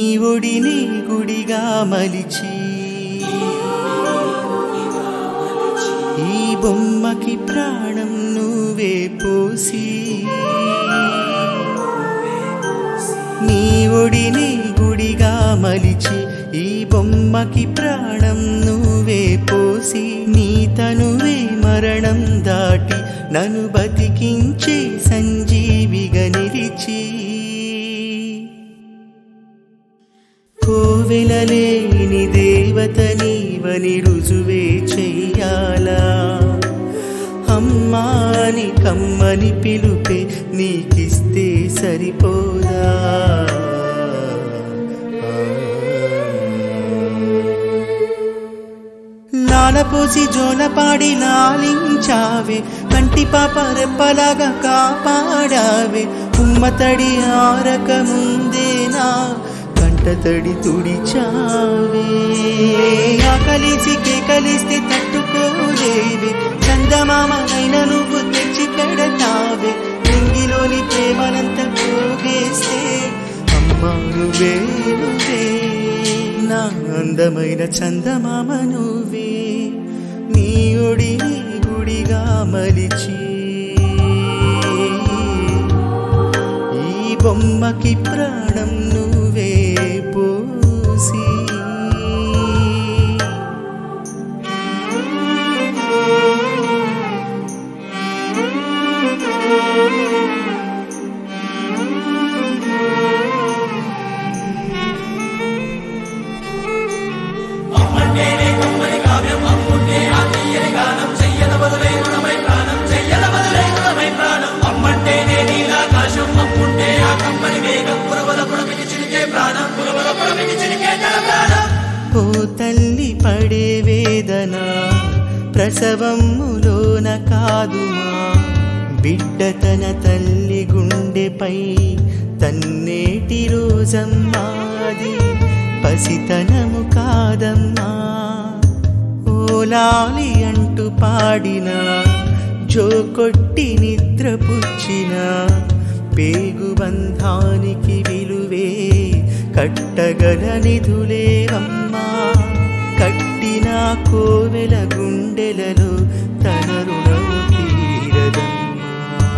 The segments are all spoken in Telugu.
ఒడిని గుడిగా మలిచి ఈ బొమ్మకి ప్రాణం నువ్వే పోసి నీ ఒడిని గుడిగా మలిచి ఈ బొమ్మకి ప్రాణం నువ్వే పోసి నీ తనువే మరణం దాటి నన్ను బతికించే సంజీవిగా నిలిచి కోవెలలేని దేవత నీవని రుజువే చెయ్యాలా అమ్మాని కమ్మని పిలుపే నీకిస్తే సరిపోదా లాలపోసి జోలపాడి లాలించావే కంటి పాప రెప్పలాగా కాపాడావే ఉమ్మతడి ఆరక ముందేనా కంటతడి తుడిచావే ఆకలిసి కేకలిస్తే తట్టుకోలేవే చందమామనైన నువ్వు తెచ్చి పెడతావే నింగిలోని ప్రేమనంత పోగేస్తే అమ్మా నువ్వే నువ్వే నా అందమైన చందమామ నువ్వే నీ ఒడిని గుడిగా మలిచి ఈ బొమ్మకి ప్రాణం నువ్వే పోసి ఓ తల్లి పడే వేదన ప్రసవములోన కాదుమా బిడ్డ తన తల్లి గుండెపై తన్నేటి రోజమ్మాది పసితనము కాదమ్మా ఓలాలి అంటూ పాడిన జో కొట్టి నిద్రపుచ్చిన పేగు బంధానికి విలువే కట్టగల నిధులేవమ్మా కట్టిన కోవెల గుండెలలో తన రుణము తీరదమ్మా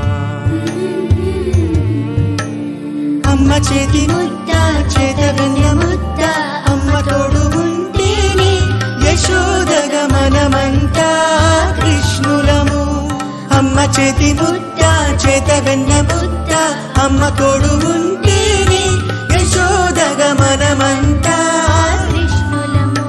అమ్మ చేతి ముద్ద చేత వెన్న ముద్ద అమ్మ తోడు ఉంటేనే యశోదగ మనమంతా కృష్ణులము అమ్మ చేతి ముద్ద చేత వెన్న ముద్ద అమ్మ తోడు ఉంటేనే యశోదగ మనమంతా కృష్ణులము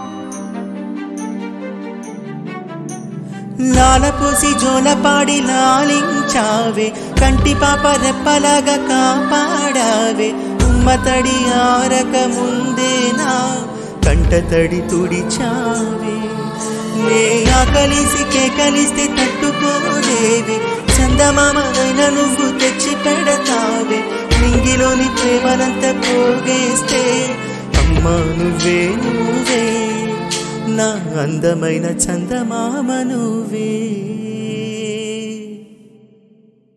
లాలపోసి జోలపాడి లాలించావే కంటి పాప రెప్పలాగా కాపాడావే ఉమ్మతడి ఆరక ముందేనా కంటతడి తుడిచావే నే ఆకలిసి కేకలిస్తే తట్టుకోలేవే చందమామనైన నువ్వు తెచ్చి పెడతావే నింగిలోని ప్రేమనంత పోగేస్తే అమ్మా నువ్వే నువ్వే నా అందమైన చందమామ నువ్వే